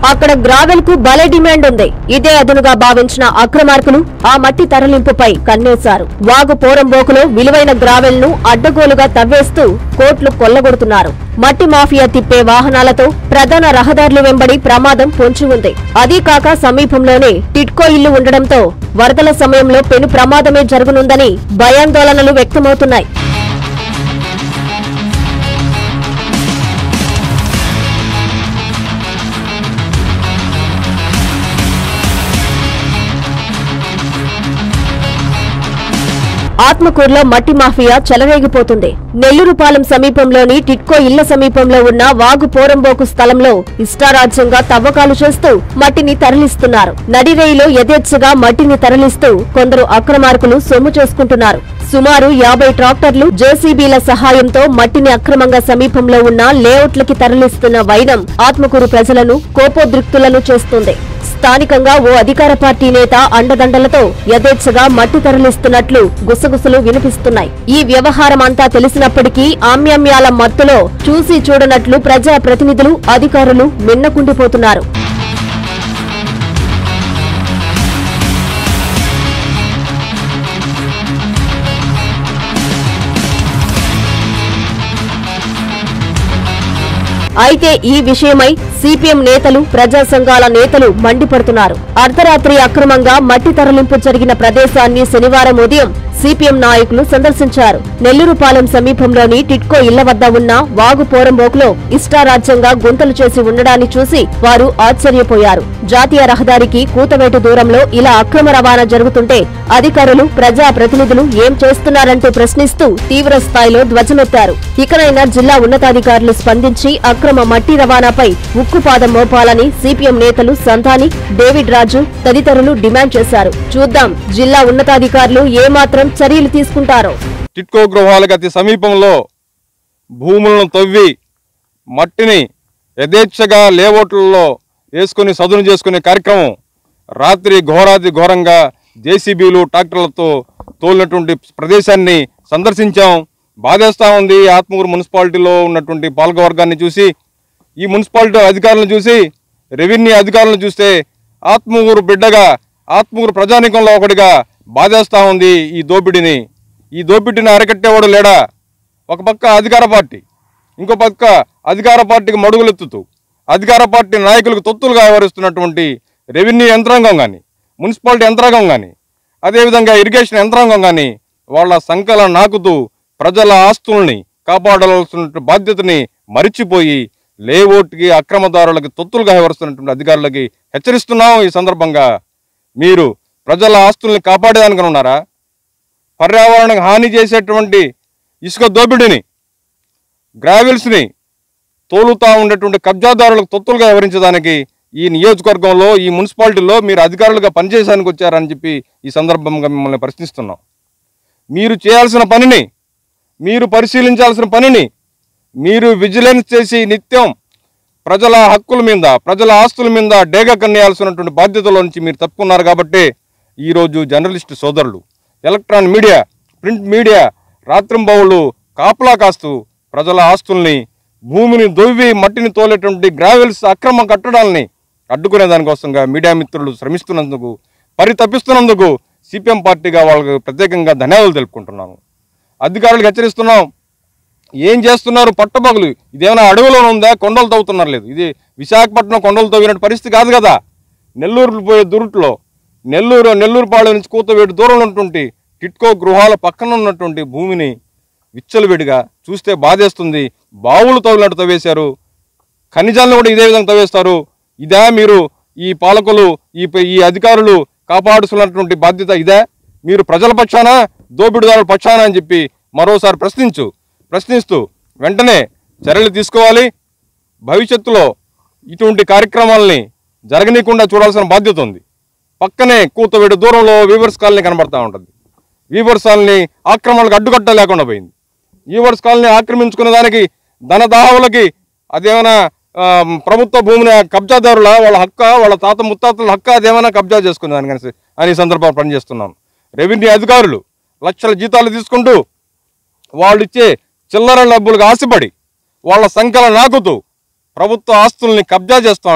అక్కడ గ్రావెల్ కు భలే డిమాండ్ ఉంది ఇదే అదునుగా భావించిన అక్రమార్కులు ఆ మట్టి తరలింపుపై కన్నేశారు వాగు పోరంబోకులో విలువైన గ్రావెల్ ను అడ్డగోలుగా తవ్వేస్తూ కోట్లు కొల్లగొడుతున్నారు మట్టి మాఫియా తిప్పే వాహనాలతో ప్రధాన రహదారులు వెంబడి ప్రమాదం పొంచి ఉంది అదీ కాక సమీపంలోనే టిట్కో ఇల్లు ఉండడంతో వరదల సమయంలో పెను ప్రమాదమే జరగనుందని భయాందోళనలు వ్యక్తమవుతున్నాయి ఆత్మకూరులో మట్టి మాఫియా చెలరేగిపోతుంది నెల్లూరుపాలెం సమీపంలోని టిట్కో ఇళ్ల సమీపంలో ఉన్న వాగు పోరంబోకు స్థలంలో ఇష్టారాజ్యంగా తవ్వకాలు చేస్తూ మట్టిని తరలిస్తున్నారు నడిరేయిలో యథేచ్ఛగా మట్టిని తరలిస్తూ కొందరు అక్రమార్కులు సొమ్ము చేసుకుంటున్నారు సుమారు యాభై ట్రాక్టర్లు జేసీబీల సహాయంతో మట్టిని అక్రమంగా సమీపంలో ఉన్న లేఅవుట్లకి తరలిస్తున్న వైనం ఆత్మకూరు ప్రజలను కోపోద్రిక్తులను చేస్తుంది స్థానికంగా ఓ అధికార పార్టీ నేత అండదండలతో యథేచ్ఛగా మట్టి తరలిస్తున్నట్లు గుసగుసలు వినిపిస్తున్నాయి ఈ వ్యవహారం అంతా తెలిసినప్పటికీ ఆమ్యామ్యాల మత్తులో చూసి చూడనట్లు ప్రజా ప్రతినిధులు అధికారులు మిన్నకుండిపోతున్నారు అయితే ఈ విషయమై సిపిఎం నేతలు ప్రజా సంఘాల నేతలు మండిపడుతున్నారు అర్ధరాత్రి అక్రమంగా మట్టి తరలింపు జరిగిన ప్రదేశాన్ని శనివారం ఉదయం సిపిఎం నాయకులు సందర్శించారు నెల్లూరుపాలెం సమీపంలోని టిట్కో ఇళ్ల వద్ద ఉన్న వాగు పోరంబోకులో ఇష్టారాజ్యంగా గుంతలు చేసి ఉండడాన్ని చూసి వారు ఆశ్చర్యపోయారు జాతీయ రహదారికి కూతవేటు దూరంలో ఇలా అక్రమ రవాణా జరుగుతుంటే అధికారులు ప్రజా ప్రతినిధులు ఏం చేస్తున్నారంటూ ప్రశ్నిస్తూ తీవ్ర స్థాయిలో ధ్వజమెత్తారు ఇకనైనా జిల్లా ఉన్నతాధికారులు స్పందించి అక్రమ మట్టి రవాణాపై ఉక్కుపాదం మోపాలని సిపిఎం నేతలు సంధాని డేవిడ్ రాజు తదితరులు డిమాండ్ చేశారు చూద్దాం జిల్లా ఉన్నతాధికారులు ఏమాత్రం చర్యలు తీసుకుంటారో టిట్కో గృహాలకు అతి సమీపంలో భూములను తవ్వి మట్టిని యథేచ్ఛగా లేఅవుట్లలో వేసుకుని సదును చేసుకునే కార్యక్రమం రాత్రి ఘోరాతి ఘోరంగా జేసీబీలు ట్రాక్టర్లతో తోలినటువంటి ప్రదేశాన్ని సందర్శించాం బాధేస్తా ఉంది ఆత్మూరు మున్సిపాలిటీలో ఉన్నటువంటి పాలకవర్గాన్ని చూసి ఈ మున్సిపాలిటీ అధికారులను చూసి రెవెన్యూ అధికారులను చూస్తే ఆత్మూరు బిడ్డగా ఆత్మూరు ప్రజానీకంలో ఒకటిగా బాధేస్తా ఉంది ఈ దోపిడీని ఈ దోపిడీని అరికట్టేవాడు లేడా ఒక పక్క అధికార పార్టీ ఇంకో పక్క అధికార పార్టీకి మడుగులెత్తుతూ అధికార పార్టీ నాయకులకు తొత్తులుగా వ్యవహరిస్తున్నటువంటి రెవెన్యూ యంత్రాంగం కానీ మున్సిపాలిటీ యంత్రాంగం కానీ అదేవిధంగా ఇరిగేషన్ యంత్రాంగం కానీ వాళ్ళ సంకల నాకుతూ ప్రజల ఆస్తుల్ని కాపాడాల్సిన బాధ్యతని మరిచిపోయి లేఅవుట్కి అక్రమదారులకి తొత్తులుగా వ్యవహరిస్తున్నటువంటి అధికారులకి హెచ్చరిస్తున్నాం ఈ సందర్భంగా మీరు ప్రజల ఆస్తుల్ని కాపాడేదానికి ఉన్నారా పర్యావరణకు హాని చేసేటువంటి ఇసుక దోపిడీని గ్రావెల్స్ని తోలుతా ఉండేటువంటి కబ్జాదారులకు తొత్తులుగా వివరించడానికి ఈ నియోజకవర్గంలో ఈ మున్సిపాలిటీలో మీరు అధికారులుగా పనిచేయడానికి వచ్చారని చెప్పి ఈ సందర్భంగా మిమ్మల్ని ప్రశ్నిస్తున్నాం మీరు చేయాల్సిన పనిని మీరు పరిశీలించాల్సిన పనిని మీరు విజిలెన్స్ చేసి నిత్యం ప్రజల హక్కుల మీద ప్రజల ఆస్తుల మీద డేగ కన్నేయాల్సినటువంటి బాధ్యతలో నుంచి మీరు తప్పుకున్నారు కాబట్టి ఈరోజు జర్నలిస్టు సోదరులు ఎలక్ట్రాన్ మీడియా ప్రింట్ మీడియా రాత్రింబవులు కాపలా కాస్తూ ప్రజల ఆస్తుల్ని భూమిని దొవ్వి మట్టిని తోలేటువంటి గ్రావెల్స్ అక్రమ కట్టడాల్ని అడ్డుకునే దానికోసంగా మీడియా మిత్రులు శ్రమిస్తున్నందుకు పరితపిస్తున్నందుకు సిపిఎం పార్టీగా వాళ్ళకు ప్రత్యేకంగా ధన్యవాదాలు తెలుపుకుంటున్నాను అధికారులకు హెచ్చరిస్తున్నాం ఏం చేస్తున్నారు పట్టపగలు ఇదేమైనా అడవిలో ఉందా కొండలు తవ్వుతున్నారు లేదు ఇది విశాఖపట్నం కొండలు తవ్వినట్టు పరిస్థితి కాదు కదా నెల్లూరు పోయే దురుట్లో నెల్లూరు నెల్లూరుపాడు నుంచి కూతవేడు దూరంలో ఉన్నటువంటి టిట్కో గృహాల పక్కన ఉన్నటువంటి భూమిని విచ్చలవిడిగా చూస్తే బాధేస్తుంది బావులు తవ్వినట్టు తవ్వేశారు ఖనిజాలను కూడా ఇదే విధంగా తవ్వేస్తారు ఇదా మీరు ఈ పాలకులు ఈ ప- ఈ అధికారులు కాపాడుతున్నటువంటి బాధ్యత ఇదే మీరు ప్రజల పక్షాన దోపిడిదారుల పక్షాన అని చెప్పి మరోసారి ప్రశ్నించు ప్రశ్నిస్తూ వెంటనే చర్యలు తీసుకోవాలి భవిష్యత్తులో ఇటువంటి కార్యక్రమాలని జరగనీయకుండా చూడాల్సిన బాధ్యత ఉంది పక్కనే కూతవేడు దూరంలో వీవర్స్ కాలనీ కనబడతా ఉంటుంది వీవర్స్ కాలనీ ఆక్రమణలకు అడ్డుకట్ట లేకుండా పోయింది వీవర్స్ కాలనీ ఆక్రమించుకునే దానికి ధనదాహులకి అదేమైనా ఆ, ప్రభుత్వ భూమిని కబ్జాదారుల వాళ్ళ హక్క వాళ్ళ తాత ముత్తాతల హక్క అదేమైనా కబ్జా చేసుకునే దానికి అనేసి అని ఈ సందర్భంగా పనిచేస్తున్నాను రెవెన్యూ అధికారులు లక్షల జీతాలు తీసుకుంటూ వాళ్ళు ఇచ్చే చిల్లర డబ్బులకు ఆశపడి వాళ్ళ సంఖ్యల నాకుతూ ప్రభుత్వ ఆస్తుల్ని కబ్జా చేస్తూ ఉంటే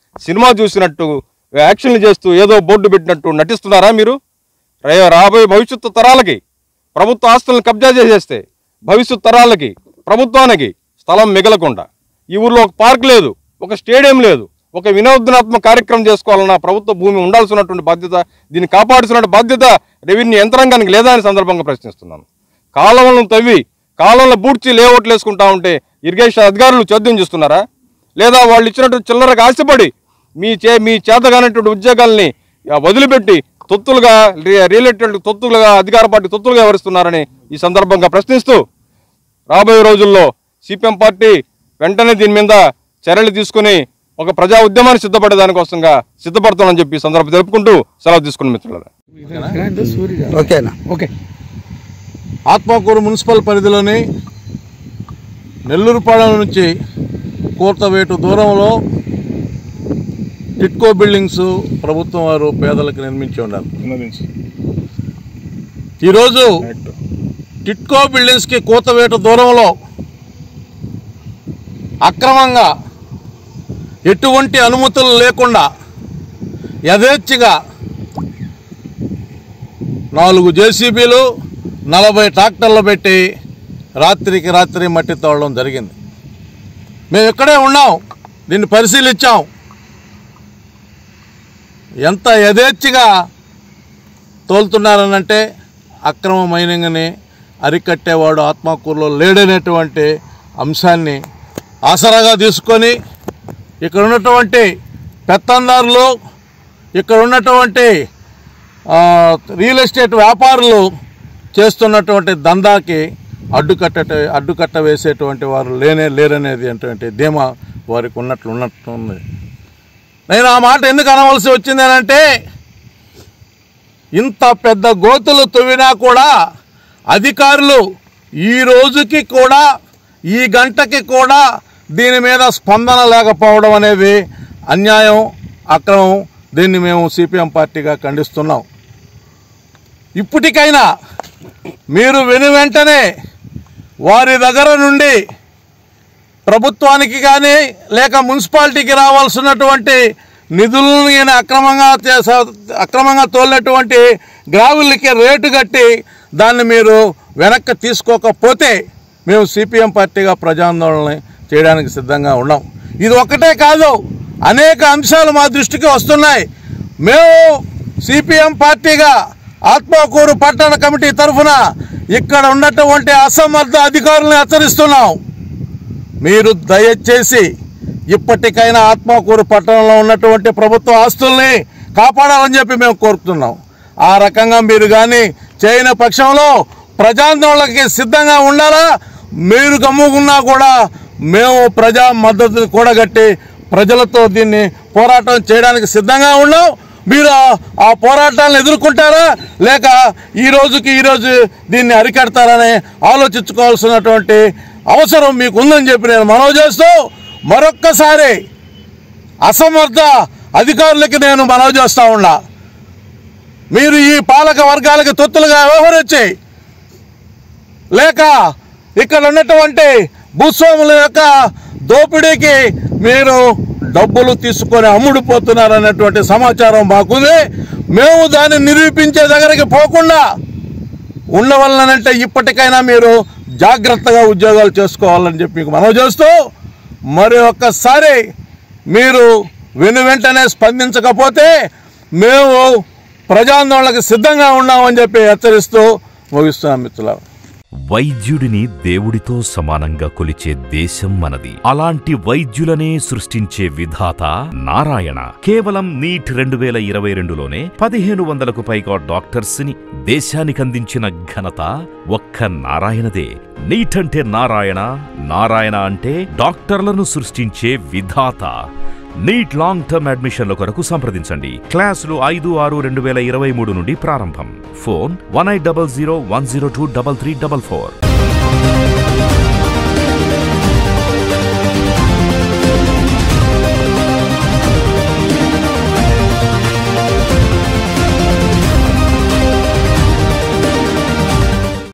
సినిమా చూసినట్టు యాక్షన్లు చేస్తూ ఏదో బోర్డు పెట్టినట్టు నటిస్తున్నారా మీరు రే- రాబోయే భవిష్యత్తు తరాలకి ప్రభుత్వ ఆస్తులను కబ్జా చేసేస్తే భవిష్యత్ తరాలకి ప్రభుత్వానికి స్థలం మిగలకుండా ఈ ఊర్లో ఒక పార్క్ లేదు ఒక స్టేడియం లేదు ఒక వినోదనాత్మక కార్యక్రమం చేసుకోవాలన్న ప్రభుత్వ భూమి ఉండాల్సినటువంటి బాధ్యత దీన్ని కాపాడుతున్న బాధ్యత రెవెన్యూ యంత్రాంగానికి లేదా అని సందర్భంగా ప్రశ్నిస్తున్నాను కాలువలను తవ్వి కాలువలను బూడ్చి లేఅవుట్లు వేసుకుంటా ఉంటే ఇరిగేషన్ అధికారులు చోద్యం చేస్తున్నారా లేదా వాళ్ళు ఇచ్చినటువంటి చిల్లరకు ఆశపడి మీ చే మీ చేతగానటువంటి ఉద్యోగాల్ని ఆ, వదిలిపెట్టి తొత్తులుగా రి- రియల్ తొత్తులుగా అధికార పార్టీ తొత్తులుగా వ్యవహరిస్తున్నారని ఈ సందర్భంగా ప్రశ్నిస్తూ రాబోయే రోజుల్లో సిపిఎం పార్టీ వెంటనే దీని మీద చర్యలు తీసుకుని ఒక ప్రజా ఉద్యమాన్ని సిద్ధపడే దానికోసంగా సిద్ధపడుతామని చెప్పి ఈ సందర్భం తెలుపుకుంటూ సెలవు తీసుకుని మిత్రులారా ఓకేనా ఓకే ఆత్మకూరు మున్సిపల్ పరిధిలోని నెల్లూరుపాలెం నుంచి కూర్తవేటు దూరంలో టిట్కో బిల్డింగ్స్ ప్రభుత్వం వారు పేదలకు నిర్మించి ఉండాలి ఈరోజు టిట్కో బిల్డింగ్స్కి కూతవేటు దూరంలో అక్రమంగా ఎటువంటి అనుమతులు లేకుండా యథేచ్ఛగా నాలుగు జేసీబీలు నలభై ట్రాక్టర్లు పెట్టి రాత్రికి రాత్రి మట్టి తోడడం జరిగింది మేము ఇక్కడే ఉన్నాం దీన్ని పరిశీలించాం ఎంత యథేచ్ఛగా తోలుతున్నారనంటే అక్రమ మైనింగ్ని అరికట్టేవాడు ఆత్మకూరులో లేడనేటువంటి అంశాన్ని ఆసరాగా తీసుకొని ఇక్కడ ఉన్నటువంటి పెత్తందారులు ఇక్కడ ఉన్నటువంటి ఆ, రియల్ ఎస్టేట్ వ్యాపారులు చేస్తున్నటువంటి దందాకి అడ్డుకట్ట అడ్డుకట్ట వేసేటువంటి వారు లేనే లేరనేది అటువంటి ధీమా వారికి ఉన్నట్లు ఉన్నట్లు ఉంది నేను ఆ మాట ఎందుకు అనవలసి వచ్చింది అంటే ఇంత పెద్ద గోతులు తవ్వినా కూడా అధికారులు ఈ రోజుకి కూడా ఈ గంటకి కూడా దీని మీద స్పందన లేకపోవడం అనేది అన్యాయం అక్రమం దీన్ని మేము సిపిఎం పార్టీగా ఖండిస్తున్నాం ఇప్పటికైనా మీరు వెను వెంటనే వారి దగ్గర నుండి ప్రభుత్వానికి కానీ లేక మున్సిపాలిటీకి రావాల్సినటువంటి నిధులను ఈయన అక్రమంగా చేసా- అక్రమంగా తోలినటువంటి గ్రావులకి రేటు కట్టి దాన్ని మీరు వెనక్కి తీసుకోకపోతే మేము సిపిఎం పార్టీగా ప్రజాందోళన చేయడానికి సిద్ధంగా ఉన్నాం ఇది ఒక్కటే కాదు అనేక అంశాలు మా దృష్టికి వస్తున్నాయి మేము సిపిఎం పార్టీగా ఆత్మకూరు పట్టణ కమిటీ తరఫున ఇక్కడ ఉన్నటువంటి అసమర్థ అధికారులను హెచ్చరిస్తున్నాం మీరు దయచేసి ఇప్పటికైనా ఆత్మకూరు పట్టణంలో ఉన్నటువంటి ప్రభుత్వ ఆస్తుల్ని కాపాడాలని చెప్పి మేము కోరుతున్నాం ఆ రకంగా మీరు కానీ చేయని పక్షంలో ప్రజాందోళనకి సిద్ధంగా ఉండాలా మీరు గమ్ముకున్నా కూడా మేము ప్రజా మద్దతుని కూడగట్టి ప్రజలతో దీన్ని పోరాటం చేయడానికి సిద్ధంగా ఉన్నాం మీరు ఆ- ఆ పోరాటాలను ఎదుర్కొంటారా లేక ఈ రోజుకి ఈ రోజు దీన్ని అరికడతారని ఆలోచించుకోవాల్సినటువంటి అవసరం మీకు ఉందని చెప్పి నేను మనవి చేస్తూ మరొక్కసారి అసమర్థ అధికారులకి నేను మనవి చేస్తా ఉన్నా మీరు ఈ పాలక వర్గాలకు తొత్తులుగా వ్యవహరించి లేక ఇక్కడ ఉన్నటువంటి భూస్వాముల యొక్క దోపిడీకి మీరు డబ్బులు తీసుకొని అమ్ముడుపోతున్నారనేటువంటి సమాచారం మాకుంది మేము దాన్ని నిరూపించే దగ్గరికి పోకుండా ఉండవలనంటే ఇప్పటికైనా మీరు జాగ్రత్తగా ఉద్యోగాలు చేసుకోవాలని చెప్పి మీకు మనవి చేస్తూ మరి ఒక్కసారి మీరు వెను వెంటనే స్పందించకపోతే మేము ప్రజాందోళనకు సిద్ధంగా ఉన్నామని చెప్పి హెచ్చరిస్తూ ముగిస్తున్నాం మిత్రులారా వైద్యుడిని దేవుడితో సమానంగా కొలిచే దేశం మనది అలాంటి వైద్యులనే సృష్టించే విధాత నారాయణ కేవలం నీట్ రెండు వేల ఇరవై రెండులోనే పదిహేను వందలకు పైగా డాక్టర్స్ ని దేశానికందించిన ఘనత ఒక్క నారాయణదే నీట్ అంటే నారాయణ నారాయణ అంటే డాక్టర్లను సృష్టించే విధాత నీట్ లాంగ్ టర్మ్ అడ్మిషన్ల కొరకు సంప్రదించండి క్లాసులు ఐదు ఆరు రెండు వేల ఇరవై మూడు నుండి ప్రారంభం phone one eight double zero one zero two double three double four